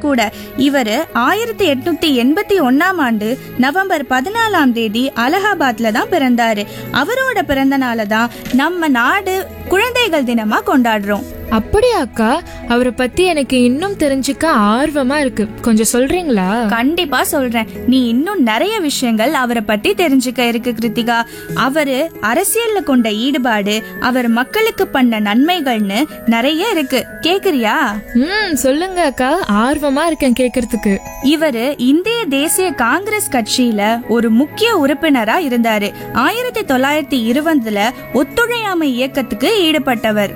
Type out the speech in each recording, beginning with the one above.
கூட இவரு ஆயிரத்தி எட்நூத்தி எண்பத்தி ஒன்னாம் ஆண்டு நவம்பர் பதினாலாம் தேதி அலகாபாத்ல தான் பிறந்தாரு அவரோட பிறந்த நாளை தான் நம்ம நாடு குழந்தைகள் தினமா கொண்டாடுறோம் அப்படியா அக்கா அவரை பத்தி எனக்கு இன்னும் தெரிஞ்சுக்க ஆர்வமா இருக்கு கொஞ்சம் சொல்றீங்களா கண்டிப்பா சொல்றேன் நீ இன்னும் நிறைய விஷயங்கள் அவரை பத்தி தெரிஞ்சுக்க இருக்கு கிருத்திகா அவரு அரசியல்ல கொண்ட ஈடுபாடு அவர் மக்களுக்கு பண்ண நன்மைகள்னு நிறைய இருக்கு கேக்குறியா ம் சொல்லுங்க அக்கா ஆர்வமா இருக்கேன் கேக்குறதுக்கு இவரு இந்திய தேசிய காங்கிரஸ் கட்சியில ஒரு முக்கிய உறுப்பினரா இருந்தாரு ஆயிரத்தி தொள்ளாயிரத்தி இருபதுல ஒத்துழையாமை இயக்கத்துக்கு ஈடுபட்டவர்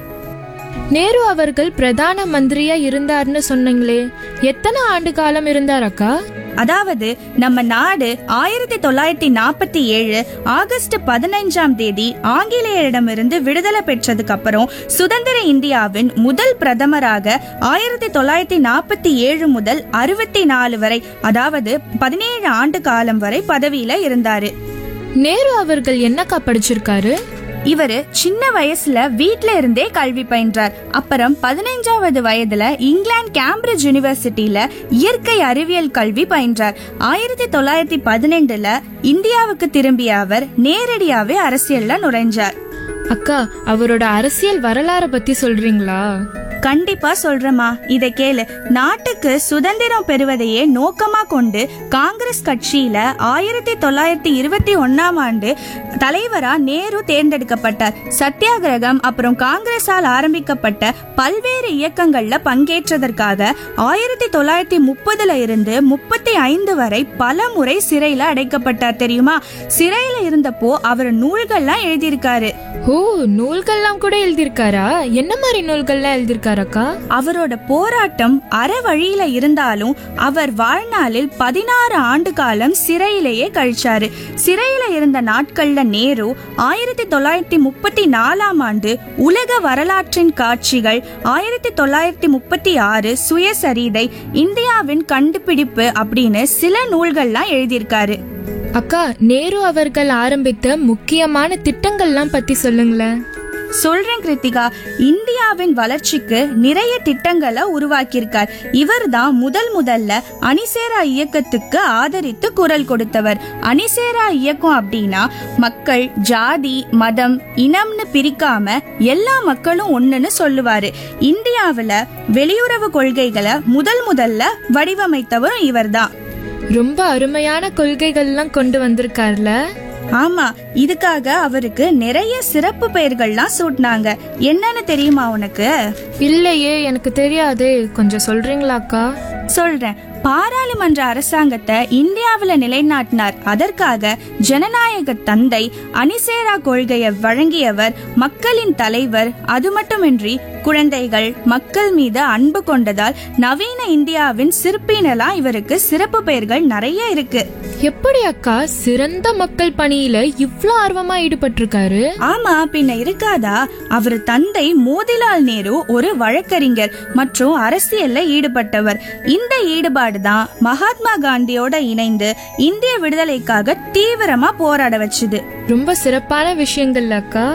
நேரு அவர்கள் பிரதான மந்திரியா இருந்தார்னு சொன்னீங்களே எத்தனை ஆண்டு காலம் இருந்தார் அக்கா அதாவது நம்ம நாடு ஆயிரத்தி தொள்ளாயிரத்தி நாற்பத்தி ஏழு ஆகஸ்ட் பதினைஞ்சாம் தேதி ஆங்கிலேயரிடமிருந்து விடுதலை பெற்றதுக்கு அப்புறம் சுதந்திர இந்தியாவின் முதல் பிரதமராக ஆயிரத்தி தொள்ளாயிரத்தி நாற்பத்தி ஏழு முதல் அறுபத்தி நாலு வரை அதாவது பதினேழு ஆண்டு காலம் வரை பதவியில இருந்தாரு நேரு அவர்கள் என்னக்கா படிச்சிருக்காரு இவரு சின்ன வயசுல வீட்ல இருந்தே கல்வி பயின்றார் அப்புறம் பதினைஞ்சாவது வயதுல இங்கிலாந்து கேம்பிரிட்ஜ் யூனிவர்சிட்டியில இயற்கை அறிவியல் கல்வி பயின்றார் ஆயிரத்தி தொள்ளாயிரத்தி பதினெண்டுல இந்தியாவுக்கு திரும்பிய அவர் நேரடியாவே அரசியல்ல நுழைஞ்சார் அக்கா அவரோட அரசியல் வரலாறை பத்தி சொல்றீங்களா கண்டிப்பா சொல்றேம்மா இதை கேளு நாட்டுக்கு சுதந்திரம் பெறுவதையே நோக்கமா கொண்டு காங்கிரஸ் கட்சியில ஆயிரத்தி தொள்ளாயிரத்தி இருபத்தி ஒன்னாம் ஆண்டு தலைவரா நேரு தேர்ந்தெடுக்கப்பட்டார் சத்தியாகிரகம் அப்புறம் காங்கிரஸால் ஆரம்பிக்கப்பட்ட பல்வேறு இயக்கங்கள்ல பங்கேற்றதற்காக ஆயிரத்தி தொள்ளாயிரத்தி முப்பதுல இருந்து முப்பத்தி ஐந்து வரை பல முறை சிறையில அடைக்கப்பட்டார் தெரியுமா சிறையில இருந்தப்போ அவர் நூல்கள்லாம் எழுதியிருக்காரு ஓ நூல்கள்லாம் கூட எழுதியிருக்காரா என்ன மாதிரி நூல்கள்லாம் எழுதியிருக்காரக்கா அவரோட போராட்டம் அற வழியில இருந்தாலும் அவர் வாழ்நாளில் பதினாறு ஆண்டு காலம் சிறையிலேயே கழிச்சாரு சிறையில இருந்த நாட்கள்ல நேரு ஆயிரத்தி தொள்ளாயிரத்தி முப்பத்தி நாலாம் ஆண்டு உலக வரலாற்றின் காட்சிகள் ஆயிரத்தி தொள்ளாயிரத்தி முப்பத்தி ஆறு சுயசரிதை இந்தியாவின் கண்டுபிடிப்பு அப்படின்னு சில நூல்கள்லாம் எழுதியிருக்காரு அக்கா நேரு அவர்கள் ஆரம்பித்த முக்கியமான திட்டங்கள்லாம் பத்தி சொல்லுங்களேன் சொல்றேன் கிருத்திகா இந்தியாவின் வளர்ச்சிக்கு நிறைய திட்டங்களை உருவாக்கியிருக்கார் இவர்தான் முதல் முதல்ல அணிசேரா இயக்கத்துக்கு ஆதரித்து குரல் கொடுத்தவர் அணிசேரா இயக்கம் அப்படின்னா மக்கள் ஜாதி மதம் இனம்னு பிரிக்காம எல்லா மக்களும் ஒண்ணுன்னு சொல்லுவாரு இந்தியாவுல வெளியுறவு கொள்கைகளை முதல் முதல்ல வடிவமைத்தவரும் இவர்தான் ரொம்ப அருமையான கொள்கைகள்லாம் கொண்டு வந்திருக்கார்ல ஆமா இதுக்காக அவருக்கு நிறைய சிறப்பு பெயர்கள்லாம் சூட்டினாங்க என்னன்னு தெரியுமா உனக்கு இல்லையே எனக்கு தெரியாதே கொஞ்சம் சொல்றீங்களா அக்கா சொல்றேன் பாராளுமன்ற அரசாங்கத்தை இந்தியாவுல நிலைநாட்டினார் அதற்காக ஜனநாயக தந்தை அணிசேரா கொள்கையை வழங்கியவர் மக்களின் தலைவர் அது மட்டுமின்றி குழந்தைகள் மக்கள் மீது அன்பு கொண்டதால் நவீன இந்தியாவின் சிற்பினெல்லாம் இவருக்கு சிறப்பு பெயர்கள் நிறைய இருக்கு எப்படி அக்கா சிறந்த மக்கள் பணியில இவ்ளோ ஆர்வமா ஈடுபட்டிருக்காரு ஆமா பின்ன இருக்காதா அவர் தந்தை மோதிலால் நேரு ஒரு வழக்கறிஞர் மற்றும் அரசியல்ல ஈடுபட்டவர் இந்த ஈடுபாடுதான் மகாத்மா காந்தியோட இணைந்து இந்திய விடுதலைக்காக தீவிரமா போராட வச்சுது ரொம்ப சிறப்பான விஷயங்கள் அக்கா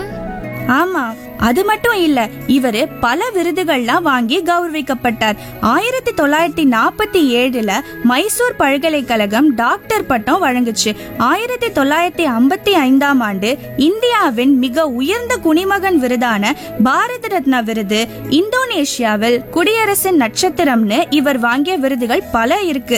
ஆமா அது மட்டும் இல்ல இவரு பல விருதுகள்லாம் வாங்கி கௌரவிக்கப்பட்டார் ஆயிரத்தி தொள்ளாயிரத்தி நாற்பத்தி ஏழுல மைசூர் பல்கலைக்கழகம் டாக்டர் பட்டம் வழங்குச்சு ஆயிரத்தி தொள்ளாயிரத்தி ஐம்பத்தி ஐந்தாம் ஆண்டு இந்தியாவின் மிக உயர்ந்த குடிமகன் விருதான பாரத ரத்னா விருது இந்தோனேஷியாவில் குடியரசின் நட்சத்திரம்னு இவர் வாங்கிய விருதுகள் பல இருக்கு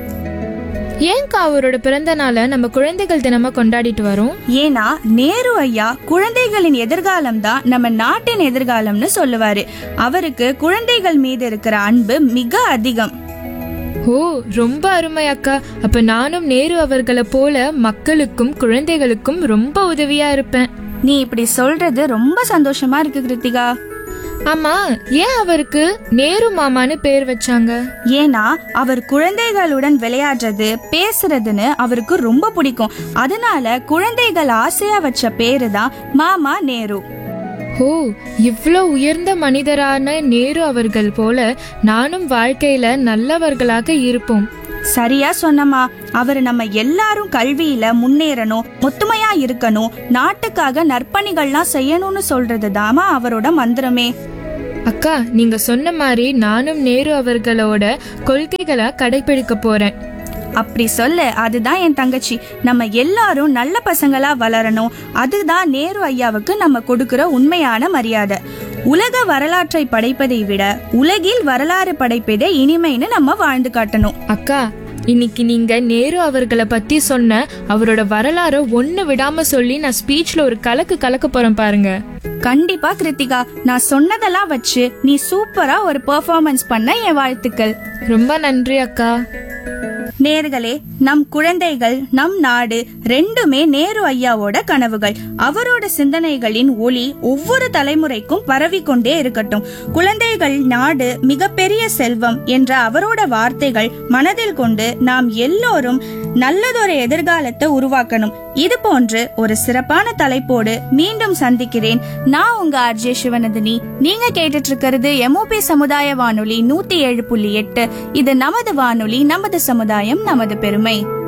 ஏன்க்கா அவரோட பிறந்த நாளை நம்ம குழந்தைகள் தினமா கொண்டாடிட்டு வரோம் ஏன்னா நேரு ஐயா குழந்தைகளின் எதிர்காலம் தான் நம்ம நாட்டின் எதிர்காலம்னு சொல்லுவாரு அவருக்கு குழந்தைகள் மீது இருக்கிற அன்பு மிக அதிகம் ஓ ரொம்ப அருமை அக்கா அப்ப நானும் நேரு அவர்களை போல மக்களுக்கும் குழந்தைகளுக்கும் ரொம்ப உதவியா இருப்பேன் நீ இப்படி சொல்றது ரொம்ப சந்தோஷமா இருக்கு கிருத்திகா ஆமா ஏன் அவருக்கு நேரு மாமான்னு பேர் வச்சாங்க ஏன்னா அவர் குழந்தைகளுடன் விளையாடுறது பேசுறதுன்னு அவருக்கு ரொம்ப பிடிக்கும் அதனால குழந்தைகள் ஆசையா வச்ச பேரு தான் மாமா நேரு ஓ இவ்ளோ உயர்ந்த மனிதரான நேரு அவர்கள் போல நானும் வாழ்க்கையில நல்லவர்களாக இருப்போம் சரியா சொன்னமா அவர் நம்ம எல்லாரும் கல்வியில முன்னேறணும் ஒத்துமையா இருக்கணும் நாட்டுக்காக நற்பணிகள்லாம் செய்யணும்னு சொல்றது தாமா அவரோட மந்திரமே அக்கா நீங்க சொன்ன மாதிரி நானும் நேரு அவர்களோட கொள்கைகளை கடைபிடிக்க போறேன் அப்படி சொல்லு அதுதான் என் தங்கச்சி நம்ம எல்லாரும் நல்ல பசங்களா வளரணும் அதுதான் நேரு ஐயாவுக்கு நம்ம கொடுக்கிற உண்மையான மரியாதை உலக வரலாற்றை படைப்பதை விட உலகில் வரலாறு படைப்பதே இனிமைன்னு நம்ம வாழ்ந்து காட்டணும் அக்கா இன்னைக்கு நீங்க நேரு அவர்களை பத்தி சொன்ன அவரோட வரலாறை ஒண்ணு விடாம சொல்லி நான் ஸ்பீச்ல ஒரு கலக்கு கலக்க போறேன் பாருங்க கண்டிப்பா கிருத்திகா நான் சொன்னதெல்லாம் வச்சு நீ சூப்பரா ஒரு பெர்ஃபார்மன்ஸ் பண்ண என் வாழ்த்துக்கள் ரொம்ப நன்றி அக்கா நேர்களே நம் குழந்தைகள் நம் நாடு ரெண்டுமே நேரு ஐயாவோட கனவுகள் அவரோட சிந்தனைகளின் ஒளி ஒவ்வொரு தலைமுறைக்கும் பரவிக்கொண்டே இருக்கட்டும் குழந்தைகள் நாடு மிகப்பெரிய செல்வம் என்ற அவரோட வார்த்தைகள் மனதில் கொண்டு நாம் எல்லோரும் நல்லதொரு எதிர்காலத்தை உருவாக்கணும் இது போன்று ஒரு சிறப்பான தலைப்போடு மீண்டும் சந்திக்கிறேன் நான் உங்க ஆர்ஜே சிவநந்தினி நீங்க கேட்டுட்டு இருக்கிறது எம்ஓபி சமுதாய வானொலி நூத்தி ஏழு புள்ளி எட்டு இது நமது வானொலி நமது சமுதாயம் நமது பெருமை